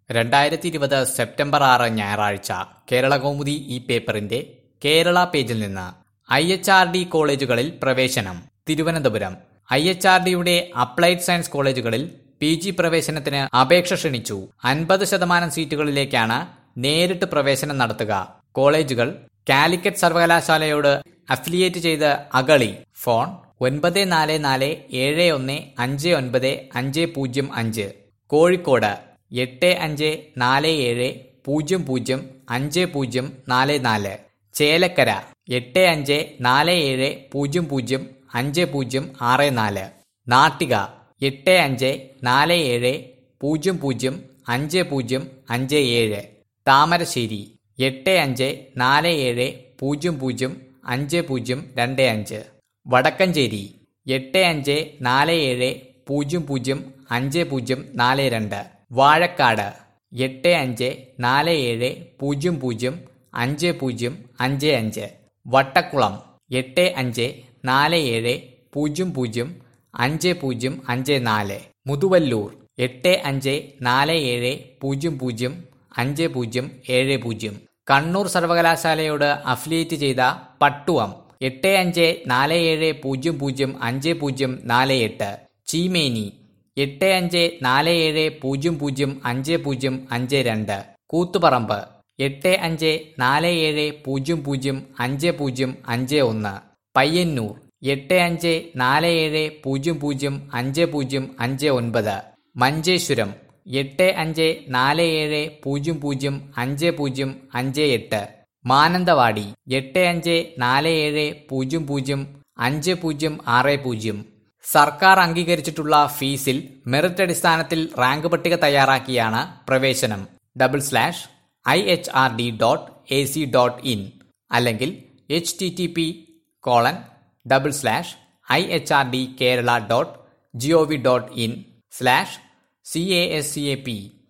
രണ്ടായിരത്തി ഇരുപത് സെപ്റ്റംബർ ആറ് ഞായറാഴ്ച കേരള കൗമുദി ഈ പേപ്പറിന്റെ കേരള പേജിൽ നിന്ന് ഐ എച്ച് ആർ ഡി കോളേജുകളിൽ പ്രവേശനം തിരുവനന്തപുരം ഐ എച്ച് ആർ ഡിയുടെ അപ്ലൈഡ് സയൻസ് കോളേജുകളിൽ പി ജി പ്രവേശനത്തിന് അപേക്ഷ ക്ഷണിച്ചു അൻപത് ശതമാനം സീറ്റുകളിലേക്കാണ് നേരിട്ട് പ്രവേശനം നടത്തുക കോളേജുകൾ കാലിക്കറ്റ് സർവകലാശാലയോട് അഫിലിയേറ്റ് ചെയ്ത് അഗളി ഫോൺ ഒൻപത് നാല് നാല് ഏഴ് ഒന്ന് അഞ്ച് ഒൻപത് അഞ്ച് പൂജ്യം അഞ്ച് കോഴിക്കോട് എട്ട് അഞ്ച് നാല് ഏഴ് പൂജ്യം പൂജ്യം അഞ്ച് പൂജ്യം നാല് നാല് ചേലക്കര എട്ട് അഞ്ച് നാല് ഏഴ് പൂജ്യം പൂജ്യം അഞ്ച് പൂജ്യം ആറ് നാല് നാട്ടിക എട്ട് അഞ്ച് നാല് ഏഴ് പൂജ്യം പൂജ്യം അഞ്ച് പൂജ്യം അഞ്ച് ഏഴ് താമരശ്ശേരി എട്ട് അഞ്ച് നാല് ഏഴ് പൂജ്യം പൂജ്യം അഞ്ച് പൂജ്യം രണ്ട് അഞ്ച് വടക്കഞ്ചേരി എട്ട് അഞ്ച് നാല് ഏഴ് പൂജ്യം പൂജ്യം അഞ്ച് പൂജ്യം നാല് രണ്ട് വാഴക്കാട് എട്ട് അഞ്ച് നാല് ഏഴ് പൂജ്യം പൂജ്യം അഞ്ച് പൂജ്യം അഞ്ച് അഞ്ച് വട്ടക്കുളം എട്ട് അഞ്ച് നാല് ഏഴ് പൂജ്യം പൂജ്യം അഞ്ച് പൂജ്യം അഞ്ച് നാല് മുതുവല്ലൂർ എട്ട് അഞ്ച് നാല് ഏഴ് പൂജ്യം പൂജ്യം അഞ്ച് പൂജ്യം ഏഴ് പൂജ്യം കണ്ണൂർ സർവകലാശാലയോട് അഫിലിയേറ്റ് ചെയ്ത പട്ടുവം എട്ട് അഞ്ച് നാല് ഏഴ് പൂജ്യം പൂജ്യം അഞ്ച് പൂജ്യം നാല് എട്ട് ചീമേനി എട്ട് അഞ്ച് നാല് ഏഴ് പൂജ്യം പൂജ്യം അഞ്ച് പൂജ്യം അഞ്ച് രണ്ട് കൂത്തുപറമ്പ് എട്ട് അഞ്ച് നാല് ഏഴ് പൂജ്യം പൂജ്യം അഞ്ച് പൂജ്യം അഞ്ച് ഒന്ന് പയ്യന്നൂർ എട്ട് അഞ്ച് നാല് ഏഴ് പൂജ്യം പൂജ്യം അഞ്ച് പൂജ്യം അഞ്ച് ഒൻപത് മഞ്ചേശ്വരം എട്ട് അഞ്ച് നാല് ഏഴ് പൂജ്യം പൂജ്യം അഞ്ച് പൂജ്യം അഞ്ച് എട്ട് മാനന്തവാടി എട്ട് അഞ്ച് നാല് ഏഴ് പൂജ്യം പൂജ്യം അഞ്ച് പൂജ്യം ആറ് പൂജ്യം സർക്കാർ അംഗീകരിച്ചിട്ടുള്ള ഫീസിൽ മെറിറ്റ് അടിസ്ഥാനത്തിൽ റാങ്ക് പട്ടിക തയ്യാറാക്കിയാണ് പ്രവേശനം double slash I H R D dot A C dot in അല്ലെങ്കിൽ H T T P colon double slash I H R D Kerala dot G O V dot in slash C A S C A P